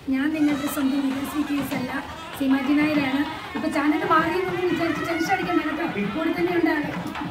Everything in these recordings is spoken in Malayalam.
ഞാൻ നിങ്ങളുടെ സ്വന്തം വികാസി കേസ് അല്ല സീമാറ്റി നായരാണ് ഇപ്പൊ ചാനൽ മാറിയെന്നൊന്നും വിചാരിച്ച് ടെൻഷൻ അടിക്കണ്ട കേട്ടോ കൂടെ തന്നെ ഉണ്ടാകും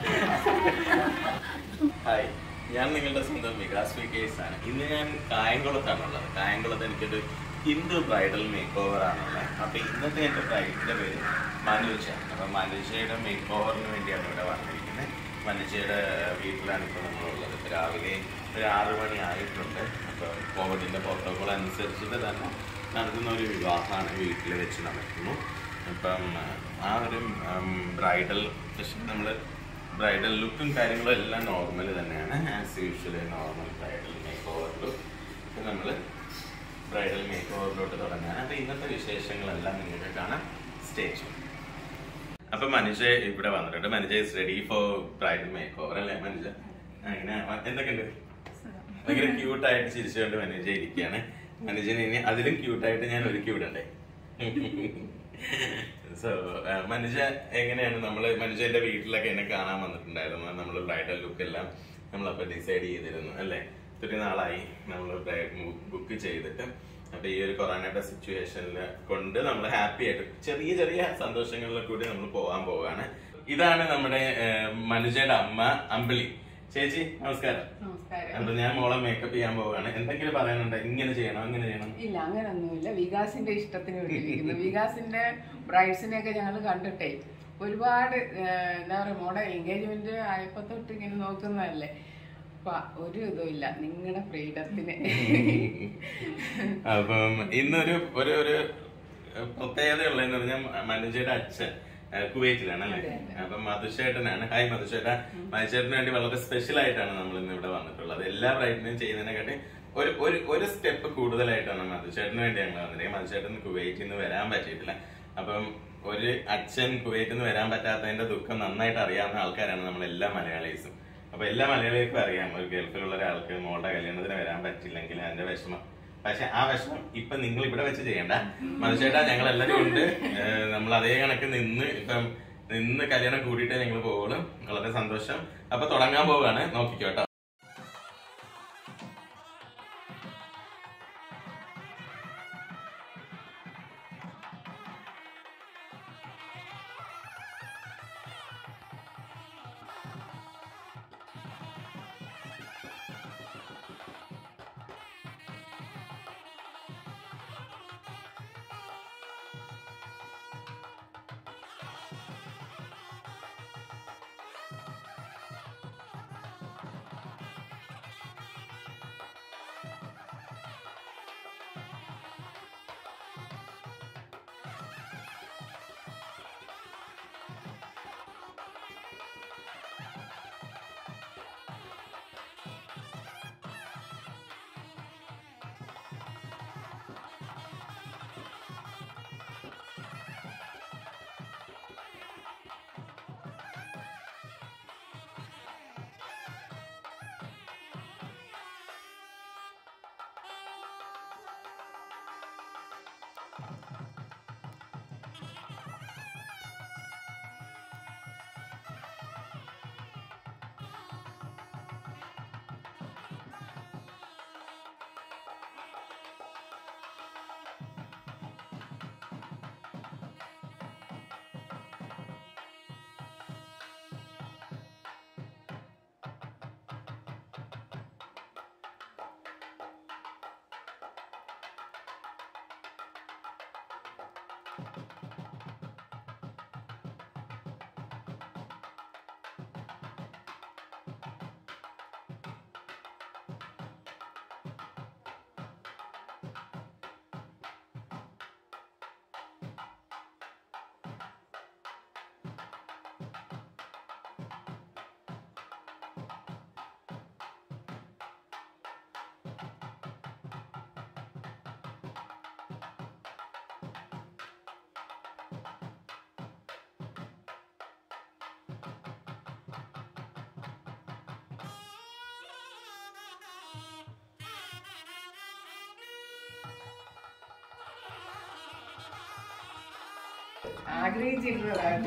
ഹായ് ഞാൻ നിങ്ങളുടെ സ്വന്തം വികാസ് വി കേസ് ആണ് ഇന്ന് ഞാൻ കായംകുളത്താണുള്ളത് കായംകുളത്ത് എനിക്കൊരു ഹിന്ദു ബ്രൈഡൽ മേക്ക് ഓവർ ആണുള്ളത് അപ്പൊ ഇന്നത്തെ എന്റെ ബ്രൈഡിന്റെ പേര് മനുജ അപ്പൊ മനുജയുടെ മേക്ക് ഓവറിന് വേണ്ടിയാണ് ഇവിടെ വന്നിരിക്കുന്നത് മനുജയുടെ വീട്ടിലാണ് ഇപ്പോൾ നമ്മളുള്ളത് ഇപ്പൊ രാവിലെ ഒരു ആറ് മണി ആയിട്ടുണ്ട് അപ്പൊ കോവിഡിന്റെ പ്രോട്ടോകോൾ അനുസരിച്ചിട്ട് തന്നെ നടത്തുന്ന ഒരു വിവാഹമാണ് വീട്ടിൽ വെച്ച് നടക്കുന്നു അപ്പം ആ ഒരു ബ്രൈഡൽ നമ്മൾ ബ്രൈഡൽ ലുക്കും കാര്യങ്ങളും എല്ലാം നോർമൽ തന്നെയാണ് as usual normal bridal make over look നമ്മൾ ബ്രൈഡൽ മേക്ക് ഓവറിലോട്ട് തുടങ്ങാൻ അപ്പോൾ ഇന്നത്തെ വിശേഷങ്ങളെല്ലാം നിങ്ങൾക്ക് കാണാം സ്റ്റേജ് അപ്പൊ മനുഷ്യ ഇവിടെ വന്നിട്ടുണ്ട് മനുഷ്യ is ready for bridal make over അല്ലേ മനുഷ്യ അങ്ങനെ എന്തൊക്കെയുണ്ട് ഭയങ്കര ക്യൂട്ടായിട്ട് ചിരിച്ചുകൊണ്ട് മനുഷ്യ ഇരിക്കുകയാണ് മനുഷ്യന് ഇനി അതിലും ക്യൂട്ടായിട്ട് ഞാൻ ഒരുക്കി വിടണ്ടേ സോ മനുഷ്യ എങ്ങനെയാണ് നമ്മള് മനുഷ്യന്റെ വീട്ടിലൊക്കെ എന്നെ കാണാൻ വന്നിട്ടുണ്ടായിരുന്നു നമ്മൾ ബ്രൈഡൽ ലുക്ക് എല്ലാം നമ്മളപ്പോ ഡിസൈഡ് ചെയ്തിരുന്നു അല്ലേ ഒത്തിരി നാളായി നമ്മൾ ബുക്ക് ചെയ്തിട്ട് അപ്പൊ ഈ ഒരു കൊറോണയുടെ സിറ്റുവേഷനിൽ കൊണ്ട് നമ്മൾ ഹാപ്പി ആയിട്ട് ചെറിയ ചെറിയ സന്തോഷങ്ങളിൽ കൂടി നമ്മൾ പോകാൻ പോവാണ് ഇതാണ് നമ്മുടെ ഏഹ്, മനുജയുടെ അമ്മ അമ്പിളി ചേച്ചി നമസ്കാരം നമസ്കാരം അപ്പൊ ഞാൻ മോളെ മേക്കപ്പ് ചെയ്യാൻ പോവാണ് എന്തെങ്കിലും പറയാനുണ്ടോ ഇങ്ങനെ ചെയ്യണം അങ്ങനെ ചെയ്യണം ഇല്ല അങ്ങനൊന്നുമില്ല വികാസിന്റെ ഇഷ്ടത്തിന് വേണ്ടിയിരിക്കുന്നു വികാസിന്റെ ബ്രൈഡ്സിനെ ഒക്കെ ഞങ്ങൾ കണ്ടിട്ടേ ഒരുപാട് ഏഹ്, എന്താ പറയാ മോടെ എൻഗേജ്മെന്റ് ആയപ്പോ തൊട്ട് ഇങ്ങനെ നോക്കുന്നതല്ലേ അപ്പൊ ഒരു ഇതുമില്ല നിങ്ങളുടെ ഫ്രീഡത്തിന് അപ്പം ഇന്നൊരു ഒരു ഒരു പ്രത്യേകത ഉള്ളതെന്ന് പറഞ്ഞാൽ മനുജയുടെ അച്ഛൻ ആ, കുവൈറ്റിലാണ് അല്ലേ അതെ, അതെ. അപ്പം മധുശേട്ടനാണ് ഹായ് മധുശേട്ട മധുശേട്ടന് വേണ്ടി വളരെ സ്പെഷ്യൽ ആയിട്ടാണ് നമ്മൾ ഇന്ന് ഇവിടെ വന്നിട്ടുള്ളത് എല്ലാ ബ്രൈഡിനും ചെയ്യുന്നതിനെക്കാട്ടി ഒരു ഒരു ഒരു സ്റ്റെപ്പ് കൂടുതലായിട്ടാണ് മധുശേട്ടന് വേണ്ടി ഞങ്ങൾ വന്നിരിക്കുന്നത് മധുശേട്ടന് കുവൈറ്റിൽ നിന്ന് വരാൻ പറ്റിയിട്ടില്ല അപ്പം ഒരു അച്ഛൻ കുവൈറ്റിൽ നിന്ന് വരാൻ പറ്റാത്തതിന്റെ ദുഃഖം നന്നായിട്ട് അറിയാവുന്ന ആൾക്കാരാണ് നമ്മൾ എല്ലാ മലയാളീസും അപ്പൊ എല്ലാ മലയാളികൾക്കും അറിയാം ഒരു ഗൾഫിലുള്ള ഒരാൾക്ക് മോളുടെ കല്യാണത്തിന് വരാൻ പറ്റില്ലെങ്കിൽ അതിന്റെ വിഷമം പക്ഷെ ആ വിഷമം ഇപ്പൊ നിങ്ങൾ ഇവിടെ വെച്ച് ചെയ്യണ്ട മനുഷ്യേട്ടാ ഞങ്ങൾ എല്ലാവരും ഉണ്ട് ഏഹ് നമ്മൾ അതേ കണക്ക് നിന്ന് ഇപ്പം നിന്ന് കല്യാണം കൂടിയിട്ടേ ഞങ്ങൾ പോകുള്ളൂ വളരെ സന്തോഷം അപ്പൊ തുടങ്ങാൻ പോവുകയാണ് നോക്കിക്കോട്ടോ ആഗ്രഹിച്ചിരുന്നതാണ്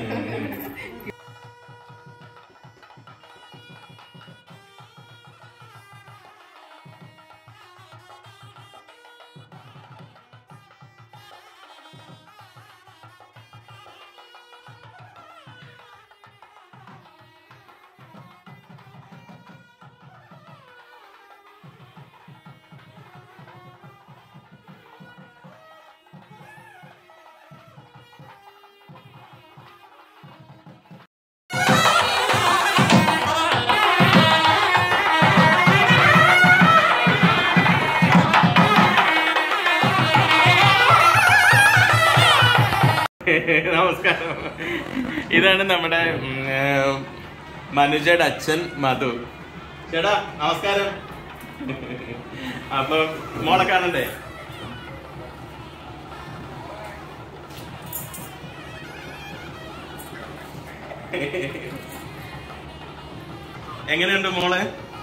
നമസ്കാരം ഇതാണ് നമ്മുടെ ഉം, ഏർ, മനുജയുടെ അച്ഛൻ മധു ചേട്ടാ നമസ്കാരം അപ്പൊ മോളെ കാണണ്ടേ എങ്ങനെയുണ്ട് മോളെ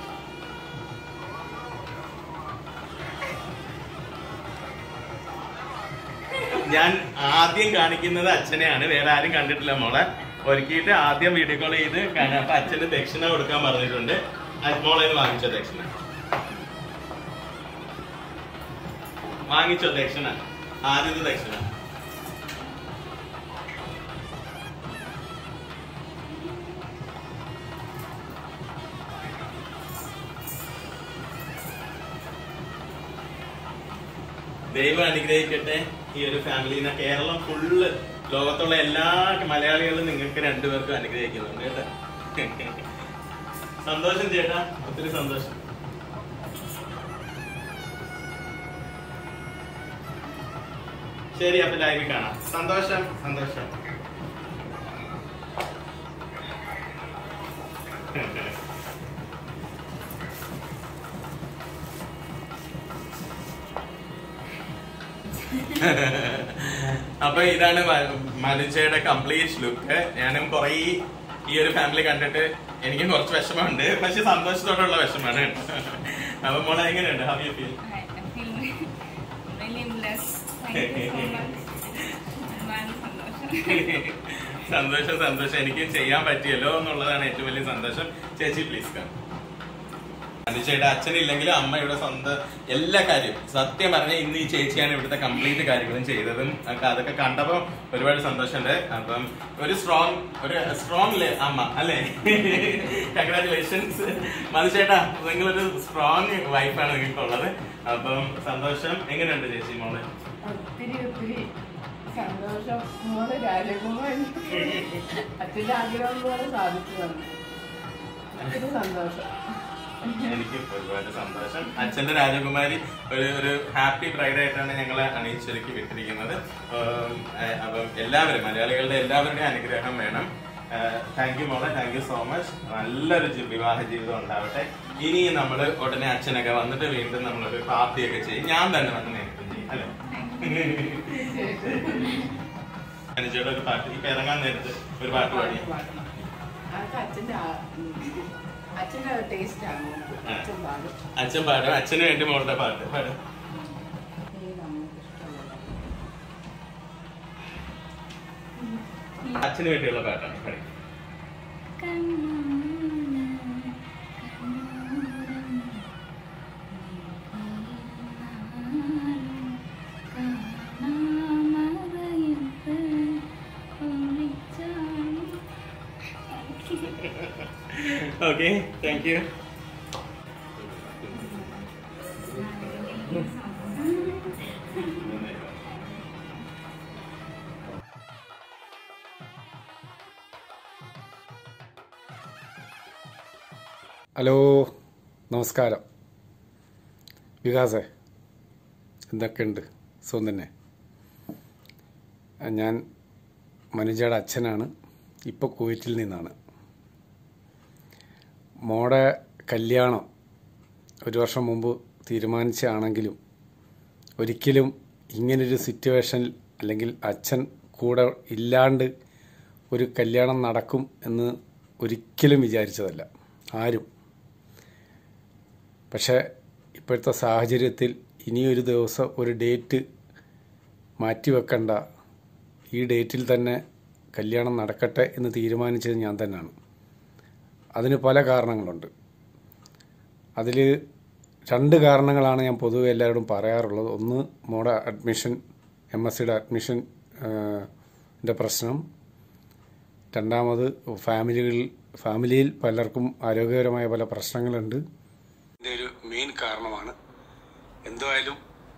ഞാൻ ആദ്യം കാണിക്കുന്നത് അച്ഛനെയാണ് വേറെ ആരും കണ്ടിട്ടില്ല മോളെ ഒരുക്കിയിട്ട് ആദ്യം വീഡിയോ കോൾ ചെയ്ത് കാണാം അപ്പൊ അച്ഛന് ദക്ഷിണ കൊടുക്കാൻ പറഞ്ഞിട്ടുണ്ട് അത് മോളെ ഇത് വാങ്ങിച്ചോ ദക്ഷിണ വാങ്ങിച്ചോ ദക്ഷിണ ആദ്യത്തെ ദക്ഷിണ ദൈവം അനുഗ്രഹിക്കട്ടെ ഈ ഒരു ഫാമിലിനെ കേരളം ഫുള്ള് ലോകത്തുള്ള എല്ലാ മലയാളികളും നിങ്ങൾക്ക് രണ്ടുപേർക്കും അനുഗ്രഹിക്കുന്നുണ്ട് കേട്ടോ സന്തോഷം ചേട്ടാ ഒത്തിരി സന്തോഷം ശരി അപ്പൊ ലൈവിൽ കാണാം സന്തോഷം സന്തോഷം അപ്പൊ ഇതാണ് മ- മനുജയുടെ കംപ്ലീറ്റ് ലുക്ക് ഞാനും കുറേ ഈ ഒരു ഫാമിലി കണ്ടിട്ട് എനിക്കും കുറച്ച് വിഷമമുണ്ട് പക്ഷെ സന്തോഷത്തോടുള്ള വിഷമാണ് അപ്പൊ മോളെ എങ്ങനെയുണ്ട് how you feel I I feel really blessed. Thank you so much. ഒരുപാട് സന്തോഷം. സന്തോഷം സന്തോഷം എനിക്കും ചെയ്യാൻ പറ്റിയല്ലോ എന്നുള്ളതാണ് ഏറ്റവും വലിയ സന്തോഷം ചേച്ചി പ്ലീസ് കം അനുചേട്ടാ അച്ഛനില്ലെങ്കിലും അമ്മയുടെ സ്വന്തം എല്ലാ കാര്യവും സത്യം പറഞ്ഞ ഇന്ന് ഈ ചേച്ചിയാണ് ഇവിടുത്തെ കംപ്ലീറ്റ് കാര്യങ്ങളും ചെയ്തതും ഒക്കെ അതൊക്കെ കണ്ടപ്പോ ഒരുപാട് സന്തോഷമുണ്ട് അപ്പം ഒരു സ്ട്രോങ് ഒരു സ്ട്രോങ് അമ്മ അല്ലേ കൺഗ്രാറ്റുലേഷൻസ് മനുചേട്ടാ നിങ്ങളൊരു സ്ട്രോങ് വൈഫാണ് നിങ്ങൾക്കുള്ളത് അപ്പം സന്തോഷം എങ്ങനെയുണ്ട് ചേച്ചി മോളെ ഒത്തിരി ഒത്തിരി സന്തോഷം മോള് രാജകുമാരി അച്ഛൻ്റെ ആഗ്രഹം പോലെ സാധിച്ചു തന്നു ഒത്തിരി സന്തോഷം എനിക്ക് ഒരുപാട് സന്തോഷം അച്ഛന്റെ രാജകുമാരി ഒരു ഒരു ഹാപ്പി ബ്രൈഡ് ആയിട്ടാണ് ഞങ്ങളെ അണിയിച്ചൊരുക്കി വിട്ടിരിക്കുന്നത് ഉം, ഏഹ്, അപ്പം എല്ലാവരും മലയാളികളുടെ എല്ലാവരുടെയും അനുഗ്രഹം വേണം താങ്ക് യു മോളെ താങ്ക് യു സോ മച്ച് നല്ലൊരു ജി- വിവാഹ ജീവിതം ഉണ്ടാവട്ടെ ഇനി നമ്മൾ ഉടനെ അച്ഛനൊക്കെ വന്നിട്ട് വീണ്ടും നമ്മളൊരു പാർട്ടിയൊക്കെ ചെയ്യും ഞാൻ തന്നെ വന്ന് നേരിട്ട് ചെയ്യും അല്ലെ അനുജയുടെ ഒരു പാട്ട് ഇപ്പൊ ഇറങ്ങാൻ നേരത്ത് ഒരു പാട്ട് പാടി പാടണം അതൊക്കെ അച്ഛൻ്റെ ആ- ഉം. അച്ഛൻ്റെ ടേസ്റ്റ് ആണ് അച്ഛൻ പാടും അച്ഛൻ പാടും അച്ഛന് വേണ്ടി മോളുടെ പാട്ട് പാടും ഈ നമുക്ക് ഇഷ്ടമുള്ളത് അച്ഛന് വേണ്ടിയുള്ള പാട്ടാണ് പാടി ഓക്കെ താങ്ക് യു ഹലോ നമസ്കാരം വികാസേ എന്തൊക്കെയുണ്ട് സുഖം തന്നെ ഞാൻ മനുജയുടെ അച്ഛനാണ് ഇപ്പോൾ കുവൈറ്റിൽ നിന്നാണ് മോടെ കല്യാണം ഒരു വർഷം മുമ്പ് തീരുമാനിച്ചാണെങ്കിലും ഒരിക്കലും ഇങ്ങനൊരു സിറ്റുവേഷനിൽ അല്ലെങ്കിൽ അച്ഛൻ കൂടെ ഇല്ലാണ്ട് ഒരു കല്യാണം നടക്കും എന്ന് ഒരിക്കലും വിചാരിച്ചതല്ല ആരും പക്ഷേ ഇപ്പോഴത്തെ സാഹചര്യത്തിൽ ഇനിയൊരു ദിവസം ഒരു ഡേറ്റ് മാറ്റിവെക്കണ്ട ഈ ഡേറ്റിൽ തന്നെ കല്യാണം നടക്കട്ടെ എന്ന് തീരുമാനിച്ചത് ഞാൻ തന്നെയാണ് അതിന് പല കാരണങ്ങളുണ്ട് അതിൽ രണ്ട് കാരണങ്ങളാണ് ഞാൻ പൊതുവെ എല്ലാവരോടും പറയാറുള്ളത് ഒന്ന് മോടെ അഡ്മിഷൻ എം എസ് സിയുടെ അഡ്മിഷൻ ൻ്റെ പ്രശ്നം രണ്ടാമത് ഫാമിലികളിൽ ഫാമിലിയിൽ പലർക്കും ആരോഗ്യപരമായ പല പ്രശ്നങ്ങളുണ്ട് ഇതിൻ്റെ ഒരു മെയിൻ കാരണമാണ് എന്തായാലും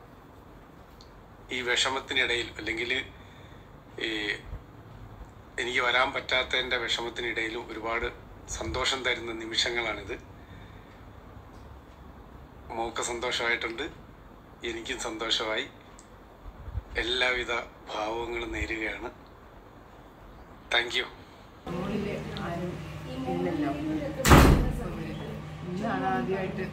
ഈ വിഷമത്തിനിടയിൽ അല്ലെങ്കിൽ ഈ എനിക്ക് വരാൻ പറ്റാത്തതിൻ്റെ വിഷമത്തിനിടയിലും ഒരുപാട് സന്തോഷം തരുന്ന നിമിഷങ്ങളാണിത് മോക്ക് സന്തോഷമായിട്ടുണ്ട് എനിക്കും സന്തോഷമായി എല്ലാവിധ ഭാവങ്ങളും നേരുകയാണ് താങ്ക് യു നമ്മളില് ആരും ഇല്ലല്ലോ ഇന്നാണ് ആദ്യമായിട്ട്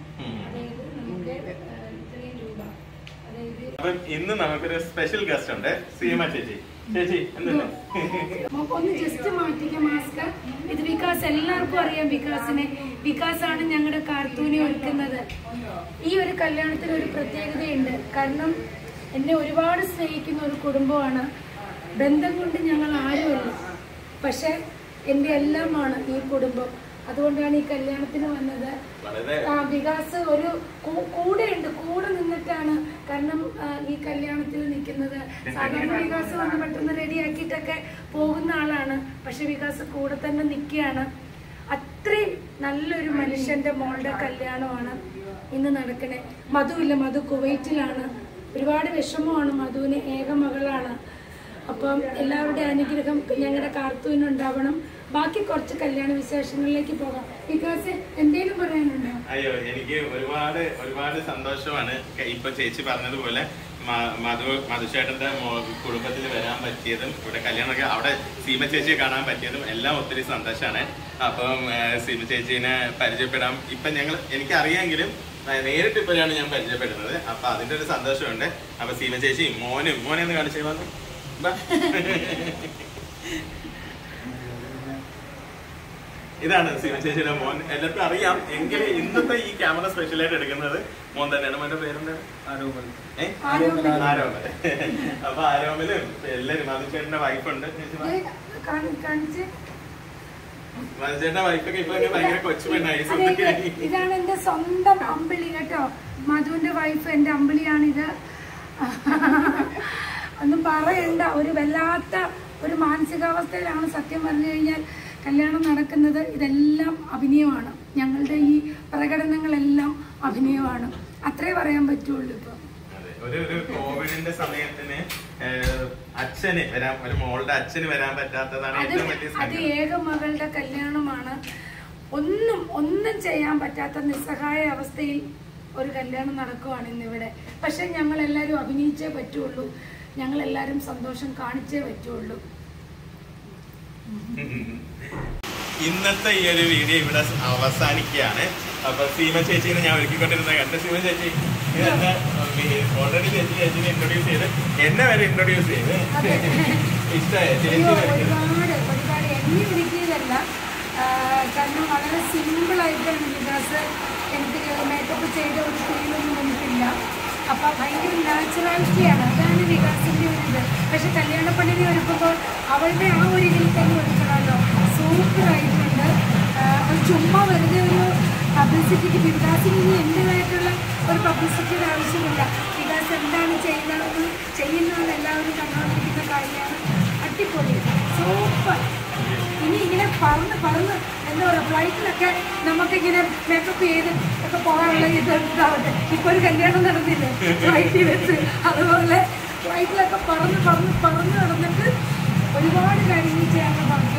അപ്പം ഇന്ന് നമുക്കൊരു സ്പെഷ്യൽ ഗസ്റ്റ് ഉണ്ട് സീമ ചേച്ചി ചേച്ചി എന്തുണ്ട് ഒന്ന് ജസ്റ്റ് മാറ്റിക്ക മാസ്ക് ഇത് വികാസ് എല്ലാവർക്കും അറിയാം വികാസിനെ വികാസാണ് ഞങ്ങളുടെ കാർത്തൂനെ ഒരുക്കുന്നത് ഈ ഒരു കല്യാണത്തിന് ഒരു പ്രത്യേകതയുണ്ട് കാരണം എന്നെ ഒരുപാട് സ്നേഹിക്കുന്ന ഒരു കുടുംബമാണ് ബന്ധം കൊണ്ട് ഞങ്ങൾ ആരുമല്ല പക്ഷെ എൻ്റെ എല്ലാമാണ് ഈ കുടുംബം അതുകൊണ്ടാണ് ഈ കല്യാണത്തിന് വന്നത് വളരെ ആ വികാസ് ഒരു കൂ- കൂടെയുണ്ട് കൂടെ നിന്നിട്ടാണ് കാരണം ആ, ഈ കല്യാണത്തിൽ നിൽക്കുന്നത് സാധാരണ വികാസ് വന്ന് പെട്ടെന്ന് റെഡിയാക്കിയിട്ടൊക്കെ പോകുന്ന ആളാണ് പക്ഷെ വികാസ് കൂടെ തന്നെ നിൽക്കുകയാണ് അത്രയും നല്ലൊരു മനുഷ്യന്റെ മോളുടെ കല്യാണമാണ് ഇന്ന് നടക്കണേ മധുവില്ല മധു കുവൈറ്റിലാണ് ഒരുപാട് വിഷമമാണ് മധുവിന് ഏക മകളാണ് അപ്പം എല്ലാവരുടെയും അനുഗ്രഹം ഞങ്ങളുടെ കാർത്തൂനുണ്ടാവണം ബാക്കി കുറച്ച് കല്യാണ വിശേഷങ്ങളിലേക്ക് പോകാം വികാസ് എന്തേലും പറയാനുണ്ടോ അയ്യോ എനിക്ക് ഒരുപാട് ഒരുപാട് സന്തോഷമാണ് ക- ഇപ്പൊ ചേച്ചി പറഞ്ഞതുപോലെ മ- മധു മധുചേട്ടന്റെ കുടുംബത്തിൽ വരാൻ പറ്റിയതും ഇവിടെ കല്യാണമൊക്കെ അവിടെ സീമ ചേച്ചിയെ കാണാൻ പറ്റിയതും എല്ലാം ഒത്തിരി സന്തോഷമാണ് അപ്പം ആ, സീമ ചേച്ചീനെ പരിചയപ്പെടാം ഇപ്പൊ ഞങ്ങൾ എനിക്ക് അറിയാമെങ്കിലും ആ, നേരിട്ട് ഇപ്പോഴാണ് ഞാൻ പരിചയപ്പെടുന്നത് അപ്പൊ അതിന്റെ ഒരു സന്തോഷമുണ്ട് അപ്പൊ സീമ ചേച്ചി മോനും മോനെ ഒന്ന് കാണിച്ചേ വന്നു ബാ. ഇതാണ് സീമ ചേച്ചിയുടെ മോൻ എല്ലാവർക്കും അറിയാം എങ്കിലും ഇന്നത്തെ ഈ ക്യാമറ സ്പെഷ്യലായിട്ട് എടുക്കുന്നത് മോൻ തന്നെയാണ് മോന്റെ പേരെന്താണ് ഏ? ആരോമൽ. ആരോമൽ അപ്പൊ ആരോമലും എല്ലാരും മധുചേട്ടന്റെ വൈഫുണ്ട് ദേ, കാണി- കാണിച്ച് മധുചേട്ടന്റെ വൈഫൊക്കെ ഇപ്പൊ അങ്ങ് ഭയങ്കര കൊച്ചു പെണ്ണായി അതെ, ഇത് സുന്ദരിയായി. ഇതാണ് എന്റെ സ്വന്തം അമ്പിളി കേട്ടോ മധുവിന്റെ വൈഫ് എന്റെ അമ്പിളിയാണിത് ഒന്നും പറയണ്ട ഒരു വല്ലാത്ത ഒരു മാനസികാവസ്ഥയിലാണ് സത്യം പറഞ്ഞു കഴിഞ്ഞാൽ കല്യാണം നടക്കുന്നത് ഇതെല്ലാം അഭിനയമാണ് ഞങ്ങളുടെ ഈ പ്രകടനങ്ങളെല്ലാം അഭിനയമാണ് അത്രേ പറയാൻ പറ്റുള്ളൂ ഇപ്പൊ അതെ. ഒരു ഒരു കോവിഡിന്റെ സമയത്തിന് ഏഹ്, അച്ഛന് വരാൻ ഒരു മോളുടെ അച്ഛന് വരാൻ പറ്റാത്തതാണ് അത് ഏറ്റവും വലിയ അത് സങ്കടം ഏക മകളുടെ കല്യാണമാണ് ഒന്നും ഒന്നും ചെയ്യാൻ പറ്റാത്ത നിസ്സഹായ അവസ്ഥയിൽ ഒരു കല്യാണം നടക്കുവാണ് ഇന്നിവിടെ പക്ഷെ ഞങ്ങൾ എല്ലാവരും അഭിനയിച്ചേ പറ്റുള്ളൂ ഞങ്ങൾ എല്ലാവരും സന്തോഷം കാണിച്ചേ പറ്റുള്ളൂ ഇന്നത്തെ ഈ ഒരു വീഡിയോ ഇവിടെ അവസാനിക്കുകയാണ് അപ്പൊ സീമ ചേച്ചിനെ ഞാൻ ഒരുക്കിക്കൊണ്ടിരുന്ന കണ്ട സീമ ചേച്ചി ഇതെന്നെ ഓൾറെഡി ചേച്ചി ചേച്ചിനെ ഇൻട്രൊഡ്യൂസ് ചെയ്ത് എന്നെ വരെ ഇൻട്രൊഡ്യൂസ് ചെയ്ത് അതെ. ഇഷ്ടമായ അയ്യോ, ചേച്ചി ഒരുപാട് ഒരുപാട് എണ്ണി ഒരുക്കിയതല്ല ആ, കാരണം വളരെ സിമ്പിളായിട്ടാണ് വികാസ് എനിക്ക് മേക്കപ്പ് ചെയ്ത ഒരു ഫീലൊന്നും എനിക്കില്ല അപ്പം ഭയങ്കര നാച്ചുറാലിറ്റിയാണ് അതാണ് വികാസിൻ്റെ ഒരു ഇത് പക്ഷെ കല്യാണ പണിനെ ഒരുക്കുമ്പോൾ അവളുടെ ആ ഒരു ഇതിൽ തന്നെ ഒരുക്കണമല്ലോ സൂപ്പറായിട്ടുണ്ട് ആ, ഒരു ചുമ്മാ വെറുതെ ഒരു പബ്ലിസിറ്റിക്ക് വികാസിന് ഇനി എൻ്റെതായിട്ടുള്ള ഒരു പബ്ലിസിറ്റിയുടെ ആവശ്യമില്ല വികാസ് എന്താണ് ചെയ്യുന്നതെന്ന് ചെയ്യുന്നതെന്ന് എല്ലാവരും കണ്ടുകൊണ്ടിരിക്കുന്ന കാര്യമാണ് അടിപൊളി സൂപ്പർ ഇനി ഇങ്ങനെ പറന്ന് പറന്ന് എന്താ പറയുക ഫ്ലൈറ്റിലൊക്കെ നമുക്കിങ്ങനെ മേക്കപ്പ് ചെയ്ത് ഒക്കെ പോകാനുള്ള ഇത് ഉണ്ടാവട്ടെ ഇപ്പൊ ഒരു കല്യാണം നടന്നില്ലേ ഫ്ലൈറ്റിൽ വെച്ച് അതുപോലെ ഫ്ലൈറ്റിലൊക്കെ പറന്ന് പറന്ന് പറന്ന് നടന്നിട്ട് ഒരുപാട് കാര്യങ്ങൾ ചെയ്യാനുള്ള ഭാഗ്യം